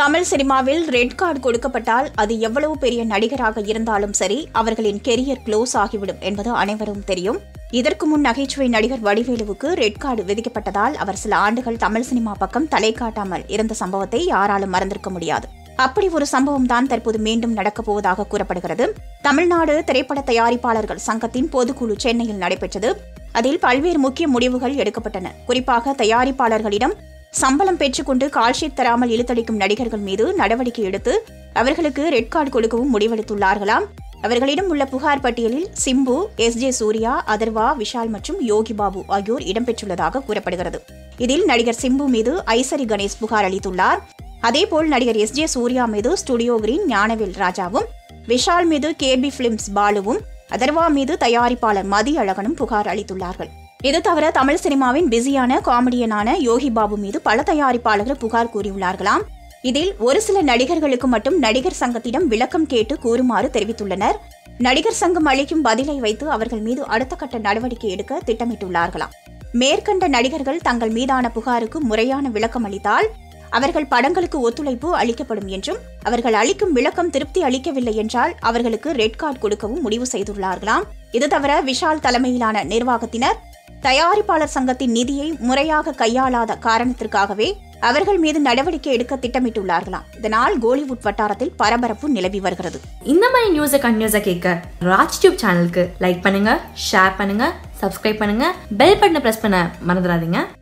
தமிழ் சினிமாவில் red card கொடுக்கப்பட்டால் அது எவ்வளவு பெரிய நடிகராக இருந்தாலும் சரி அவர்களின் கெரியர் க்ளோஸ் ஆகிவிடும் என்பது அனைவரும் தெரியும் இதற்கு முன் நகைச்சுவை நடிகர் வடிவேலுவுக்கு ரெட் கார்டு விதிக்கப்பட்டதால் அவர் சில ஆண்டுகள் தமிழ் சினிமா பக்கம் தலை காட்டாமல் இருந்த சம்பவத்தை யாராலும் மறந்திருக்க முடியாது அப்படி ஒரு சம்பவம் தான் தற்போது மீண்டும் நடக்கப் போவதாக கூறப்படுகிறது தமிழ்நாடு திரைப்பட தயாரிப்பாளர்கள் சங்கத்தின் பொதுக்குழு சென்னையில் நடைபெற்றது அதில் பல்வேறு முக்கிய முடிவுகள் எடுக்கப்பட்டன குறிப்பாக தயாரிப்பாளர்களிடம் சம்பளம் பெற்றுக்கொண்டு கால்ஷீட் தராமல் இழுத்தடிக்கும் நடிகர்கள் மீது நடவடிக்கை எடுத்து அவர்களுக்கு ரெட் கார்டு கொடுக்கவும் முடிவெடுத்துள்ளார்களாம் அவர்களிடம் உள்ள புகார் பட்டியலில் சிம்பு எஸ் ஜே சூர்யா அதர்வா விஷால் மற்றும் யோகி பாபு ஆகியோர் இடம்பெற்றுள்ளதாக கூறப்படுகிறது இதில் நடிகர் சிம்பு மீது ஐசரி கணேஷ் புகார் அளித்துள்ளார் அதேபோல் நடிகர் எஸ் ஜே சூர்யா மீது ஸ்டுடியோ கிரீன் ஞானவேல் ராஜாவும் விஷால் மீது கேபி பிலிம்ஸ் பாலுவும் அதர்வா மீது தயாரிப்பாளர் மதி அழகனும் புகார் அளித்துள்ளார்கள் இது தவிர தமிழ் சினிமாவின் பிஸியான காமெடியனான யோகி பாபு மீது பல தயாரிப்பாளர்கள் புகார் கூறியுள்ளார்களாம் இதில் ஒரு சில நடிகர்களுக்கு மட்டும் நடிகர் சங்கத்திடம் விளக்கம் கேட்டு கூறுமாறு தெரிவித்துள்ளனர் நடிகர் சங்கம் அளிக்கும் பதிலை வைத்து அவர்கள் மீது அடுத்த கட்ட நடவடிக்கை எடுக்க திட்டமிட்டுள்ளார்களாம் மேற்கண்ட நடிகர்கள் தங்கள் மீதான புகாருக்கு முறையான விளக்கம் அளித்தால் அவர்கள் படங்களுக்கு ஒத்துழைப்பு அளிக்கப்படும் என்றும் அவர்கள் அளிக்கும் விளக்கம் திருப்தி அளிக்கவில்லை என்றால் அவர்களுக்கு ரெட் கார்டு கொடுக்கவும் முடிவு செய்துள்ளார்களாம் இது தவிர விஷால் தலைமையிலான நிர்வாகத்தினர் தயாரிப்பாளர் சங்கத்தின் நிதியை முறையாக கையாளாத காரணத்திற்காகவே அவர்கள் மீது நடவடிக்கை எடுக்க திட்டமிட்டுள்ளார்களாம் இதனால் கோலிவுட் வட்டாரத்தில் பரபரப்பு நிலவி வருகிறது இந்த மாதிரி நியூஸை கண்டினியூஸாக கேட்க ராஜ் டியூப் சேனலுக்கு லைக் பண்ணுங்க ஷேர் பண்ணுங்க சப்ஸ்கிரைப் பண்ணுங்க பெல் பட்டனை ப்ரெஸ் பண்ண மறந்துடாதீங்க